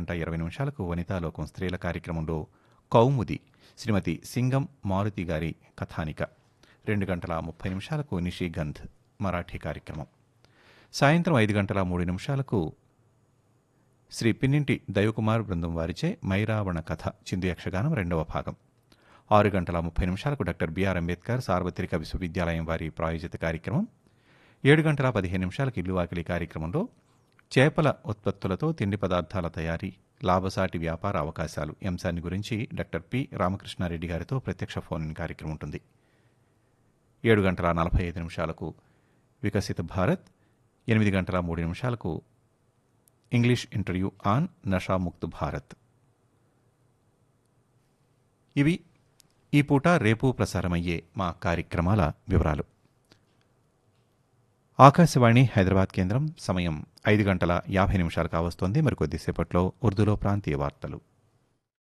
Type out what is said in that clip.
గంట ఇరవై నిమిషాలకు వనితాలోకం స్త్రీల కార్యక్రమంలో కౌముది శ్రీమతి సింగం మారుతి గారి కథానిక రెండు గంటల ముప్పై నిమిషాలకు నిషిగంధ్ మరాఠీ కార్యక్రమం సాయంత్రం ఐదు గంటల మూడు నిమిషాలకు శ్రీ పిన్నింటి దైవకుమార్ బృందం వారిచే మైరావణ కథ చిందు యక్షగానం రెండవ భాగం ఆరు గంటల ముప్పై నిమిషాలకు డాక్టర్ బిఆర్ అంబేద్కర్ సార్వత్రిక విశ్వవిద్యాలయం వారి ప్రాయోజిత కార్యక్రమం ఏడు గంటల పదిహేను నిమిషాలకు ఇల్లు వాకిలి కార్యక్రమంలో చేపల ఉత్పత్తులతో తిండి పదార్థాల తయారీ లాభసాటి వ్యాపార అవకాశాలు ఈ అంశాన్ని గురించి డాక్టర్ పి రామకృష్ణారెడ్డి గారితో ప్రత్యక్ష ఫోన్ ఇన్ కార్యక్రమం ఉంటుంది ఏడు గంటల నలభై ఐదు నిమిషాలకు వికసిత భారత్ ఎనిమిది గంటల మూడు నిమిషాలకు English interview on Nashamukt Bharat ఇవి ఈ పూట రేపు ప్రసారమయ్యే మా కార్యక్రమాల వివరాలు ఆకాశవాణి హైదరాబాద్ కేంద్రం సమయం ఐదు గంటల యాభై నిమిషాలు కావస్తోంది మరికొద్దిసేపట్లో ఉర్దూలో ప్రాంతీయ వార్తలు